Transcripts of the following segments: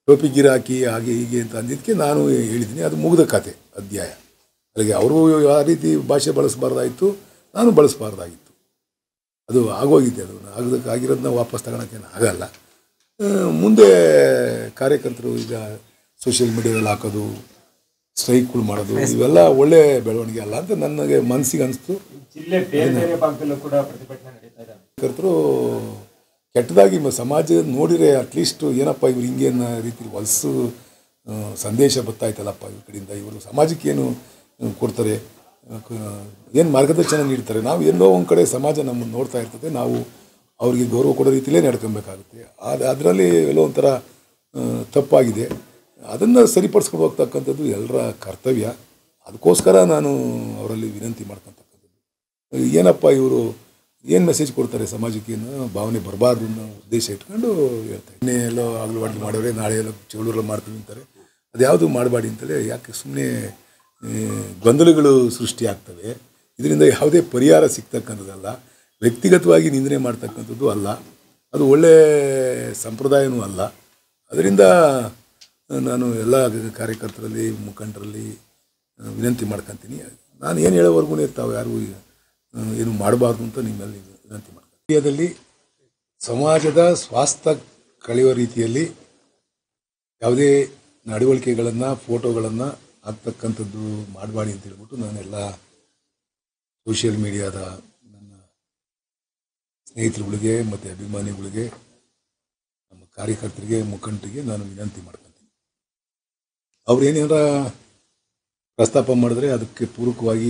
ಟೋಪಿ ಗಿರಾಕಿ ಹಾಗೆ ಹೀಗೆ ಅಂತ ಅಂದಿದ್ದಕ್ಕೆ ನಾನು ಹೇಳಿದ್ದೀನಿ ಅದು ಮುಗಿದ ಕತೆ ಅಧ್ಯಾಯ ಅಲ್ಲಿಗೆ ಅವರು ಆ ರೀತಿ ಭಾಷೆ ಬಳಸಬಾರ್ದಾಯಿತು ನಾನು ಬಳಸಬಾರ್ದಾಗಿತ್ತು ಅದು ಆಗೋಗಿದೆ ಅದು ಆಗದಕ್ಕೆ ಆಗಿರೋದನ್ನ ವಾಪಸ್ ತಗೊಳಕ್ಕೇನು ಆಗಲ್ಲ ಆ, ಮುಂದೆ ಕಾರ್ಯಕರ್ತರು ಈಗ ಸೋಷಿಯಲ್ ಮೀಡಿಯಾದಲ್ಲಿ ಹಾಕೋದು ಸ್ಟ್ರೈಕ್ಗಳು ಮಾಡೋದು ಇವೆಲ್ಲ ಒಳ್ಳೆ ಬೆಳವಣಿಗೆ ಅಲ್ಲ ಅಂತ ನನಗೆ ಮನಸ್ಸಿಗೆ ಅನಿಸ್ತು ಜಿಲ್ಲೆ ಬೇರೆ ಬೇರೆ ಭಾಗದಲ್ಲೂ ಕೂಡ ಪ್ರತಿಭಟನೆ ನಡೀತಾ ಇದೆ ಕಾರ್ಯಕರ್ತರು ಕೆಟ್ಟದಾಗಿ ಮ- ಸಮಾಜ ನೋಡಿದ್ರೆ ಅಟ್ಲೀಸ್ಟ್ ಏನಪ್ಪ ಇವ್ರು ಹಿಂಗೆ ಅನ್ನೋ ರೀತಿ ಹೊಲಸು ಆ, ಸಂದೇಶ ಬರ್ತಾಯ್ತಲ್ಲಪ್ಪ ಇವ್ರ ಕಡೆಯಿಂದ ಇವರು ಸಮಾಜಕ್ಕೆ ಏನು ಆ, ಕೊಡ್ತಾರೆ ಏನು ಮಾರ್ಗದರ್ಶನ ನೀಡ್ತಾರೆ ನಾವು ಎಲ್ಲೋ ಒಂದು ಕಡೆ ಸಮಾಜ ನಮ್ಮನ್ನು ನೋಡ್ತಾ ಇರ್ತದೆ ನಾವು ಅವರಿಗೆ ಗೌರವ ಕೊಡೋ ರೀತಿಲೇ ನಡ್ಕೊಬೇಕಾಗುತ್ತೆ ಅದು ಅದರಲ್ಲಿ ಎಲ್ಲೋ ಒಂಥರ ಆ, ತಪ್ಪಾಗಿದೆ ಅದನ್ನು ಸರಿಪಡಿಸ್ಕೊಂಡು ಹೋಗ್ತಕ್ಕಂಥದ್ದು ಎಲ್ಲರ ಕರ್ತವ್ಯ ಅದಕ್ಕೋಸ್ಕರ ನಾನು ಅವರಲ್ಲಿ ವಿನಂತಿ ಮಾಡ್ಕೊತಕ್ಕಂಥದ್ದು ಏನಪ್ಪ ಇವರು ಏನು ಮೆಸೇಜ್ ಕೊಡ್ತಾರೆ ಸಮಾಜಕ್ಕೆ ಅನ್ನೋ ಭಾವನೆ ಬರಬಾರ್ದು ಅನ್ನೋ ಉದ್ದೇಶ ಇಟ್ಕೊಂಡು ಹೇಳ್ತಾರೆ ಇನ್ನೇ ಎಲ್ಲೋ ಆಗಲು ವಾಡ್ಲು ಮಾಡೋರೆ ನಾಳೆ ಎಲ್ಲೋ ಚೌಳೂರಲ್ಲಿ ಮಾಡ್ತೀವಿ ಅಂತಾರೆ ಅದ್ಯಾವುದು ಮಾಡಬೇಡಿ ಅಂತಲೇ ಯಾಕೆ ಸುಮ್ಮನೆ ಗೊಂದಲಗಳು ಸೃಷ್ಟಿ ಆಗ್ತವೆ ಇದರಿಂದ ಯಾವುದೇ ಪರಿಹಾರ ಸಿಗ್ತಕ್ಕಂಥದ್ದಲ್ಲ ವ್ಯಕ್ತಿಗತವಾಗಿ ನಿಂದನೆ ಮಾಡ್ತಕ್ಕಂಥದ್ದು ಅಲ್ಲ ಅದು ಒಳ್ಳೆಯ ಸಂಪ್ರದಾಯವೂ ಅಲ್ಲ ಅದರಿಂದ ನಾನು ಎಲ್ಲ ಕಾರ್ಯಕರ್ತರಲ್ಲಿ ಮುಖಂಡರಲ್ಲಿ ಆ, ವಿನಂತಿ ಮಾಡ್ಕೊತೀನಿ ನಾನು ಏನು ಹೇಳೋವರೆಗೂ ತಾವು ಯಾರು ಆ, ಏನು ಮಾಡಬಾರ್ದು ಅಂತ ನಿಮ್ಮಲ್ಲಿ ವಿನಂತಿ ಮಾಡ್ತೀನಿ ಇಂಡಿಯಾದಲ್ಲಿ ಸಮಾಜದ ಸ್ವಾಸ್ಥ್ಯ ಕಳೆಯುವ ರೀತಿಯಲ್ಲಿ ಯಾವುದೇ ನಡವಳಿಕೆಗಳನ್ನು ಫೋಟೋಗಳನ್ನು ಹಾಕ್ತಕ್ಕಂಥದ್ದು ಮಾಡಬಾಡಿ ಅಂತ ಹೇಳ್ಬಿಟ್ಟು ನಾನೆಲ್ಲ ಸೋಷಿಯಲ್ ಮೀಡಿಯಾದ ನನ್ನ ಸ್ನೇಹಿತರುಗಳಿಗೆ ಮತ್ತು ಅಭಿಮಾನಿಗಳಿಗೆ ನಮ್ಮ ಕಾರ್ಯಕರ್ತರಿಗೆ ಮುಖಂಡರಿಗೆ ನಾನು ವಿನಂತಿ ಮಾಡ್ಕೊತೀನಿ ಅವ್ರು ಏನಾರ ಪ್ರಸ್ತಾಪ ಮಾಡಿದ್ರೆ ಅದಕ್ಕೆ ಪೂರಕವಾಗಿ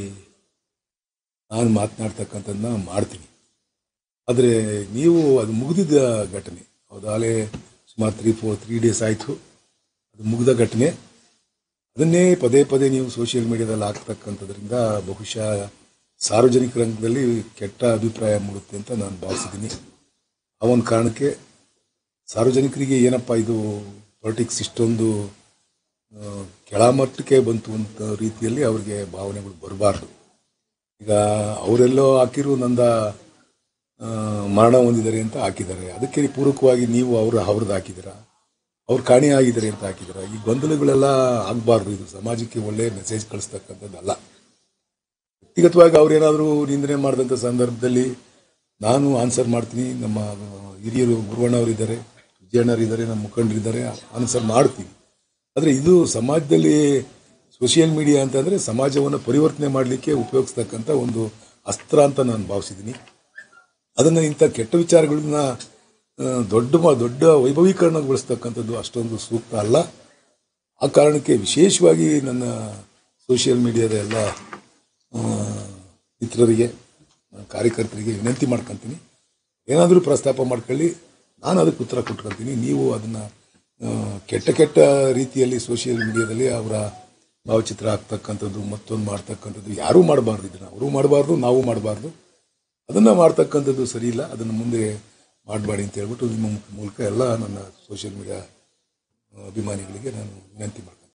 ನಾನು ಮಾತನಾಡ್ತಕ್ಕಂಥದ್ದನ್ನ ಮಾಡ್ತೀನಿ ಆದರೆ ನೀವು ಅದು ಮುಗಿದಿದ್ದ ಘಟನೆ ಹೌದಾಲೆ ಸುಮಾರು ತ್ರೀ ಫೋರ್ ತ್ರೀ ಡೇಸ್ ಆಯಿತು ಅದು ಮುಗಿದ ಘಟನೆ ಅದನ್ನೇ ಪದೇ ಪದೇ ನೀವು ಸೋಷಿಯಲ್ ಮೀಡಿಯಾದಲ್ಲಿ ಹಾಕ್ತಕ್ಕಂಥದ್ರಿಂದ ಬಹುಶಃ ಸಾರ್ವಜನಿಕ ರಂಗದಲ್ಲಿ ಕೆಟ್ಟ ಅಭಿಪ್ರಾಯ ಮೂಡುತ್ತೆ ಅಂತ ನಾನು ಭಾವಿಸಿದ್ದೀನಿ ಆ ಒಂದು ಕಾರಣಕ್ಕೆ ಸಾರ್ವಜನಿಕರಿಗೆ ಏನಪ್ಪ ಇದು ಪೊಲಿಟಿಕ್ಸ್ ಇಷ್ಟೊಂದು ಆ, ಕೆಳಮಟ್ಟಕ್ಕೆ ಬಂತು ಅಂತ ರೀತಿಯಲ್ಲಿ ಅವ್ರಿಗೆ ಭಾವನೆಗಳು ಬರಬಾರ್ದು ಈಗ ಅವರೆಲ್ಲೋ ಹಾಕಿರು ನಂದ ಆ, ಮರಣ ಹೊಂದಿದ್ದಾರೆ ಅಂತ ಹಾಕಿದ್ದಾರೆ ಅದಕ್ಕೆ ಪೂರಕವಾಗಿ ನೀವು ಅವ್ರ ಅವ್ರದ್ದು ಹಾಕಿದ್ದೀರಾ ಅವ್ರು ಕಾಣೆ ಆಗಿದ್ದಾರೆ ಅಂತ ಹಾಕಿದ್ದೀರಾ ಈ ಗೊಂದಲಗಳೆಲ್ಲ ಆಗಬಾರ್ದು ಇದು ಸಮಾಜಕ್ಕೆ ಒಳ್ಳೆ ಮೆಸೇಜ್ ಕಳಿಸ್ತಕ್ಕಂಥದ್ದಲ್ಲ ವ್ಯಕ್ತಿಗತವಾಗಿ ಅವ್ರೇನಾದರೂ ನಿಂದನೆ ಮಾಡಿದಂಥ ಸಂದರ್ಭದಲ್ಲಿ ನಾನು ಆನ್ಸರ್ ಮಾಡ್ತೀನಿ ನಮ್ಮ ಹಿರಿಯರು ಗುರುವಣ್ಣವರಿದ್ದಾರೆ ವಿಜಯಣ್ಣವರಿದ್ದಾರೆ ನಮ್ಮ ಮುಖಂಡರಿದ್ದಾರೆ ಆನ್ಸರ್ ಮಾಡ್ತೀನಿ ಆದರೆ ಇದು ಸಮಾಜದಲ್ಲಿ ಸೋಷಿಯಲ್ ಮೀಡಿಯಾ ಅಂತಂದರೆ ಸಮಾಜವನ್ನು ಪರಿವರ್ತನೆ ಮಾಡಲಿಕ್ಕೆ ಉಪಯೋಗಿಸ್ತಕ್ಕಂಥ ಒಂದು ಅಸ್ತ್ರ ಅಂತ ನಾನು ಭಾವಿಸಿದ್ದೀನಿ ಅದನ್ನು ಇಂಥ ಕೆಟ್ಟ ವಿಚಾರಗಳನ್ನ ಆ, ದೊಡ್ಡ ಮ- ದೊಡ್ಡ ವೈಭವೀಕರಣಗೊಳಿಸ್ತಕ್ಕಂಥದ್ದು ಅಷ್ಟೊಂದು ಸೂಕ್ತ ಅಲ್ಲ ಆ ಕಾರಣಕ್ಕೆ ವಿಶೇಷವಾಗಿ ನನ್ನ ಸೋಷಿಯಲ್ ಮೀಡಿಯಾದ ಎಲ್ಲ ಆ, ಮಿತ್ರರಿಗೆ ನನ್ನ ಕಾರ್ಯಕರ್ತರಿಗೆ ವಿನಂತಿ ಮಾಡ್ಕೊತೀನಿ ಏನಾದರೂ ಪ್ರಸ್ತಾಪ ಮಾಡ್ಕೊಳ್ಳಿ ನಾನು ಅದಕ್ಕೆ ಉತ್ತರ ಕೊಟ್ಕೊತೀನಿ ನೀವು ಅದನ್ನು ಕೆಟ್ಟ ಕೆಟ್ಟ ರೀತಿಯಲ್ಲಿ ಸೋಷಿಯಲ್ ಮೀಡಿಯಾದಲ್ಲಿ ಅವರ ಭಾವಚಿತ್ರ ಹಾಕ್ತಕ್ಕಂಥದ್ದು ಮತ್ತೊಂದು ಮಾಡ್ತಕ್ಕಂಥದ್ದು ಯಾರೂ ಮಾಡಬಾರ್ದು ಇದನ್ನು ಅವರು ಮಾಡಬಾರ್ದು ನಾವು ಮಾಡಬಾರ್ದು ಅದನ್ನು ಮಾಡ್ತಕ್ಕಂಥದ್ದು ಸರಿ ಇಲ್ಲ ಅದನ್ನು ಮುಂದೆ ಮಾಡಬೇಡಿ ಅಂತ ಹೇಳ್ಬಿಟ್ಟು ನಿಮ್ಮ ಮೂಲಕ ಎಲ್ಲ ನನ್ನ ಸೋಷಿಯಲ್ ಮೀಡಿಯಾ ಅಭಿಮಾನಿಗಳಿಗೆ ನಾನು ವಿನಂತಿ ಮಾಡ್ತೀನಿ